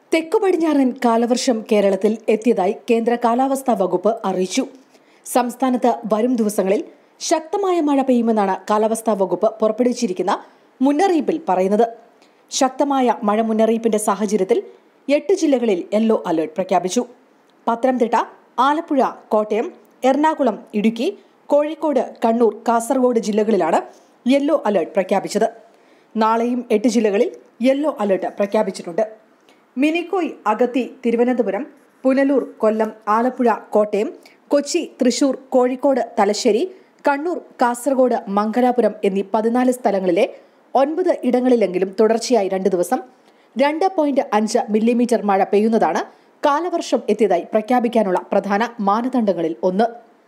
തെക്കു പടിഞ്ഞാറൻ കാലവർഷം കേരളത്തിൽ എത്തിയതായി കേന്ദ്ര കാലാവസ്ഥാ വകുപ്പ് അറിയിച്ചു സംസ്ഥാനത്ത് വരും ദിവസങ്ങളിൽ ശക്തമായ മഴ പെയ്യുമെന്നാണ് കാലാവസ്ഥാ വകുപ്പ് പുറപ്പെടുവിച്ചിരിക്കുന്ന മുന്നറിയിപ്പിൽ പറയുന്നത് ശക്തമായ മഴ മുന്നറിയിപ്പിന്റെ സാഹചര്യത്തിൽ എട്ട് ജില്ലകളിൽ യെല്ലോ അലർട്ട് പ്രഖ്യാപിച്ചു പത്തനംതിട്ട ആലപ്പുഴ കോട്ടയം എറണാകുളം ഇടുക്കി കോഴിക്കോട് കണ്ണൂർ കാസർഗോഡ് ജില്ലകളിലാണ് യെല്ലോ അലർട്ട് പ്രഖ്യാപിച്ചത് നാളെയും എട്ട് ജില്ലകളിൽ യെല്ലോ അലർട്ട് പ്രഖ്യാപിച്ചിട്ടുണ്ട് മിനിക്കോയ് അഗത്തി തിരുവനന്തപുരം പുനലൂർ കൊല്ലം ആലപ്പുഴ കോട്ടയം കൊച്ചി തൃശൂർ കോഴിക്കോട് തലശ്ശേരി കണ്ണൂർ കാസർഗോഡ് മംഗലാപുരം എന്നീ പതിനാല് സ്ഥലങ്ങളിലെ ഒൻപത് ഇടങ്ങളിലെങ്കിലും തുടർച്ചയായി രണ്ട് ദിവസം രണ്ട് പോയിന്റ് അഞ്ച് മില്ലിമീറ്റർ മഴ പെയ്യുന്നതാണ് കാലവർഷം എത്തിയതായി പ്രഖ്യാപിക്കാനുള്ള പ്രധാന മാനദണ്ഡങ്ങളിൽ ഒന്ന്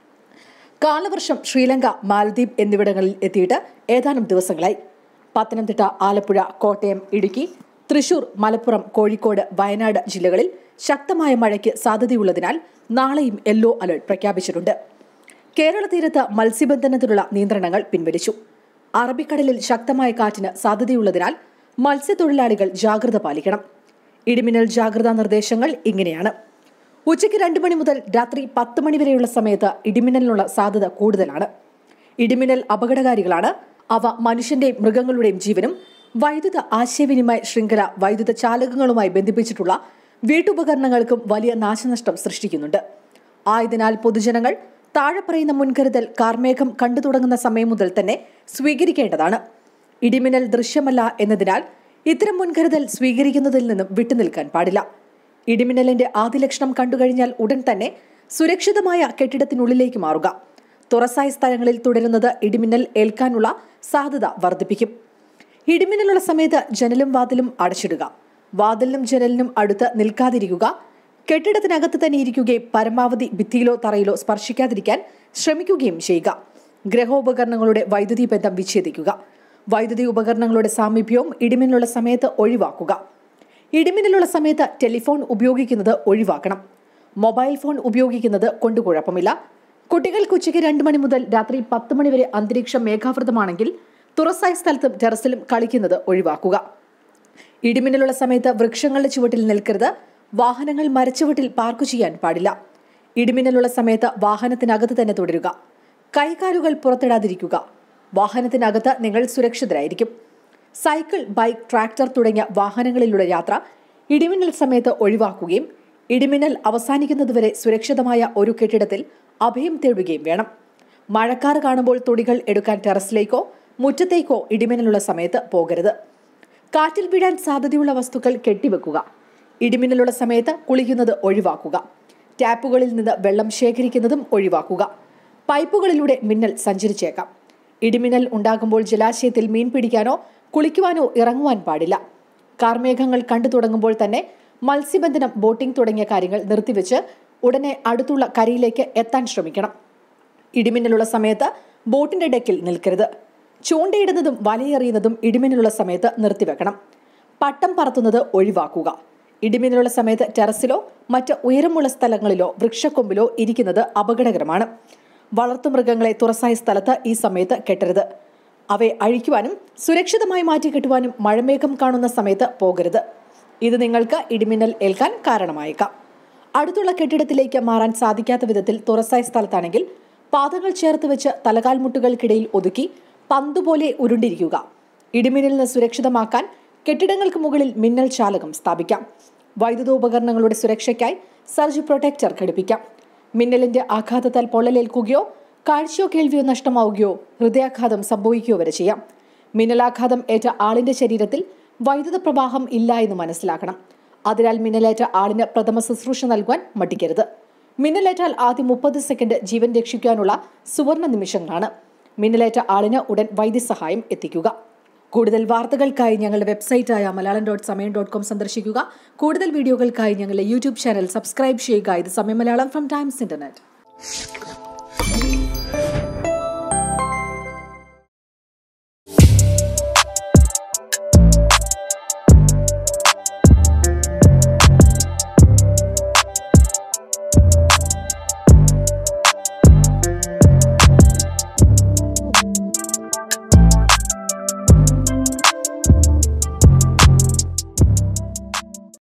കാലവർഷം ശ്രീലങ്ക മാലദ്വീപ് എന്നിവിടങ്ങളിൽ എത്തിയിട്ട് ഏതാനും ദിവസങ്ങളായി പത്തനംതിട്ട ആലപ്പുഴ കോട്ടയം ഇടുക്കി തൃശൂർ മലപ്പുറം കോഴിക്കോട് വയനാട് ജില്ലകളിൽ ശക്തമായ മഴയ്ക്ക് സാധ്യതയുള്ളതിനാൽ നാളെയും യെല്ലോ അലർട്ട് പ്രഖ്യാപിച്ചിട്ടുണ്ട് കേരള തീരത്ത് മത്സ്യബന്ധനത്തിനുള്ള നിയന്ത്രണങ്ങൾ പിൻവലിച്ചു അറബിക്കടലിൽ ശക്തമായ കാറ്റിന് സാധ്യതയുള്ളതിനാൽ മത്സ്യത്തൊഴിലാളികൾ ജാഗ്രത പാലിക്കണം ഇടിമിന്നൽ ജാഗ്രതാ നിർദ്ദേശങ്ങൾ ഇങ്ങനെയാണ് ഉച്ചയ്ക്ക് രണ്ട് മണി മുതൽ രാത്രി പത്ത് മണി വരെയുള്ള സമയത്ത് ഇടിമിന്നലിനുള്ള സാധ്യത കൂടുതലാണ് ഇടിമിന്നൽ അപകടകാരികളാണ് അവ മനുഷ്യന്റെയും മൃഗങ്ങളുടെയും ജീവനും വൈദ്യുത ആശയവിനിമയ ശൃംഖല വൈദ്യുത ചാലകങ്ങളുമായി ബന്ധിപ്പിച്ചിട്ടുള്ള വീട്ടുപകരണങ്ങൾക്കും വലിയ നാശനഷ്ടം സൃഷ്ടിക്കുന്നുണ്ട് ആയതിനാൽ പൊതുജനങ്ങൾ താഴെ പറയുന്ന മുൻകരുതൽ കാർമേഘം കണ്ടു തുടങ്ങുന്ന സമയം മുതൽ തന്നെ സ്വീകരിക്കേണ്ടതാണ് ഇടിമിന്നൽ ദൃശ്യമല്ല എന്നതിനാൽ ഇത്തരം മുൻകരുതൽ സ്വീകരിക്കുന്നതിൽ നിന്നും വിട്ടുനിൽക്കാൻ പാടില്ല ഇടിമിന്നലിന്റെ ആദ്യ ലക്ഷണം കണ്ടുകഴിഞ്ഞാൽ ഉടൻ തന്നെ സുരക്ഷിതമായ കെട്ടിടത്തിനുള്ളിലേക്ക് മാറുക തുറസായ സ്ഥലങ്ങളിൽ തുടരുന്നത് ഇടിമിന്നൽ ഏൽക്കാനുള്ള സാധ്യത വർദ്ധിപ്പിക്കും ഇടിമിന്നലുള്ള സമയത്ത് ജനലും വാതിലും അടച്ചിടുക വാതിലിനും ജനലിനും അടുത്ത് നിൽക്കാതിരിക്കുക കെട്ടിടത്തിനകത്ത് തന്നെ ഇരിക്കുകയും പരമാവധി ഭിത്തിയിലോ തറയിലോ സ്പർശിക്കാതിരിക്കാൻ ശ്രമിക്കുകയും ചെയ്യുക ഗ്രഹോപകരണങ്ങളുടെ വൈദ്യുതി ബന്ധം വിച്ഛേദിക്കുക വൈദ്യുതി ഉപകരണങ്ങളുടെ സാമീപ്യവും ഇടിമിന്നലുള്ള സമയത്ത് ഒഴിവാക്കുക ഇടിമിന്നലുള്ള സമയത്ത് ടെലിഫോൺ ഉപയോഗിക്കുന്നത് ഒഴിവാക്കണം മൊബൈൽ ഫോൺ ഉപയോഗിക്കുന്നത് കൊണ്ട് കുഴപ്പമില്ല കുട്ടികൾക്ക് ഉച്ചയ്ക്ക് രണ്ട് മണി മുതൽ രാത്രി പത്ത് മണി വരെ അന്തരീക്ഷം മേഘാവൃതമാണെങ്കിൽ തുറസായ സ്ഥലത്തും ടെറസിലും കളിക്കുന്നത് ഒഴിവാക്കുക ഇടിമിന്നലുള്ള സമയത്ത് വൃക്ഷങ്ങളുടെ ചുവട്ടിൽ നിൽക്കരുത് വാഹനങ്ങൾ മരച്ചുവട്ടിൽ പാർക്ക് ചെയ്യാൻ പാടില്ല ഇടിമിന്നലുള്ള സമയത്ത് വാഹനത്തിനകത്ത് തന്നെ തുടരുക കൈകാലുകൾ പുറത്തിടാതിരിക്കുക വാഹനത്തിനകത്ത് നിങ്ങൾ സുരക്ഷിതരായിരിക്കും സൈക്കിൾ ബൈക്ക് ട്രാക്ടർ തുടങ്ങിയ വാഹനങ്ങളിലുള്ള യാത്ര ഇടിമിന്നൽ സമയത്ത് ഒഴിവാക്കുകയും ഇടിമിന്നൽ അവസാനിക്കുന്നതുവരെ സുരക്ഷിതമായ ഒരു കെട്ടിടത്തിൽ അഭയം തേടുകയും വേണം മഴക്കാർ കാണുമ്പോൾ തുണികൾ എടുക്കാൻ ടെറസിലേക്കോ മുറ്റത്തേക്കോ ഇടിമിന്നലുള്ള സമയത്ത് പോകരുത് കാറ്റിൽ വീഴാൻ സാധ്യതയുള്ള വസ്തുക്കൾ കെട്ടിവെക്കുക ഇടിമിന്നലുള്ള സമയത്ത് കുളിക്കുന്നത് ഒഴിവാക്കുക ടാപ്പുകളിൽ നിന്ന് വെള്ളം ശേഖരിക്കുന്നതും ഒഴിവാക്കുക പൈപ്പുകളിലൂടെ മിന്നൽ സഞ്ചരിച്ചേക്കാം ഇടിമിന്നൽ ഉണ്ടാകുമ്പോൾ ജലാശയത്തിൽ മീൻ പിടിക്കാനോ കുളിക്കുവാനോ ഇറങ്ങുവാൻ പാടില്ല കാർമേഘങ്ങൾ കണ്ടു തുടങ്ങുമ്പോൾ തന്നെ മത്സ്യബന്ധനം ബോട്ടിംഗ് തുടങ്ങിയ കാര്യങ്ങൾ നിർത്തിവെച്ച് ഉടനെ അടുത്തുള്ള കരയിലേക്ക് എത്താൻ ശ്രമിക്കണം ഇടിമിന്നലുള്ള സമയത്ത് ബോട്ടിന്റെ ഡെക്കിൽ നിൽക്കരുത് ചൂണ്ടയിടുന്നതും വലയെറിയുന്നതും ഇടിമിന്നലുള്ള സമയത്ത് നിർത്തിവെക്കണം പട്ടം പറത്തുന്നത് ഒഴിവാക്കുക ഇടിമിന്നലുള്ള സമയത്ത് ടെറസിലോ മറ്റ് ഉയരമുള്ള സ്ഥലങ്ങളിലോ വൃക്ഷക്കൊമ്പിലോ ഇരിക്കുന്നത് അപകടകരമാണ് വളർത്തുമൃഗങ്ങളെ തുറസായ സ്ഥലത്ത് ഈ സമയത്ത് കെട്ടരുത് അവയെ അഴിക്കുവാനും സുരക്ഷിതമായി മാറ്റി കെട്ടുവാനും മഴമേഘം കാണുന്ന സമയത്ത് പോകരുത് ഇത് നിങ്ങൾക്ക് ഇടിമിന്നൽ ഏൽക്കാൻ കാരണമായേക്കാം അടുത്തുള്ള കെട്ടിടത്തിലേക്ക് മാറാൻ സാധിക്കാത്ത വിധത്തിൽ തുറസായ സ്ഥലത്താണെങ്കിൽ പാദങ്ങൾ ചേർത്ത് വെച്ച് തലകാൽമുട്ടുകൾക്കിടയിൽ ഒതുക്കി പന്തുപോലെ ഉരുണ്ടിരിക്കുക ഇടിമിന്നലിന് സുരക്ഷിതമാക്കാൻ കെട്ടിടങ്ങൾക്ക് മുകളിൽ മിന്നൽ ചാലകം സ്ഥാപിക്കാം വൈദ്യുതോപകരണങ്ങളുടെ സുരക്ഷയ്ക്കായി സർജ് പ്രൊട്ടക്ടർ ഘടിപ്പിക്കാം മിന്നലിന്റെ ആഘാതത്താൽ പൊള്ളലേൽക്കുകയോ കാഴ്ചയോ കേൾവിയോ നഷ്ടമാവുകയോ ഹൃദയാഘാതം സംഭവിക്കുകയോ വരെ ചെയ്യാം മിന്നലാഘാതം ഏറ്റ ആളിന്റെ ശരീരത്തിൽ വൈദ്യുത പ്രവാഹം ഇല്ല എന്ന് മനസ്സിലാക്കണം അതിനാൽ മിന്നലേറ്റ ആളിന് പ്രഥമ ശുശ്രൂഷ നൽകുവാൻ മടിക്കരുത് മിന്നലേറ്റാൽ ആദ്യം മുപ്പത് സെക്കൻഡ് ജീവൻ രക്ഷിക്കാനുള്ള സുവർണ നിമിഷങ്ങളാണ് മിന്നലേറ്റ ആളിന് ഉടൻ വൈദ്യസഹായം എത്തിക്കുക കൂടുതൽ വാർത്തകൾക്കായി ഞങ്ങളുടെ വെബ്സൈറ്റായ Malayalam dot Samayam dot com സന്ദർശിക്കുക കൂടുതൽ വീഡിയോകൾക്കായി ഞങ്ങളുടെ യൂട്യൂബ് ചാനൽ സബ്സ്ക്രൈബ് ചെയ്യുക ഇത് സമയം മലയാളം ഫ്രം ടൈംസ് ഇന്റർനെറ്റ്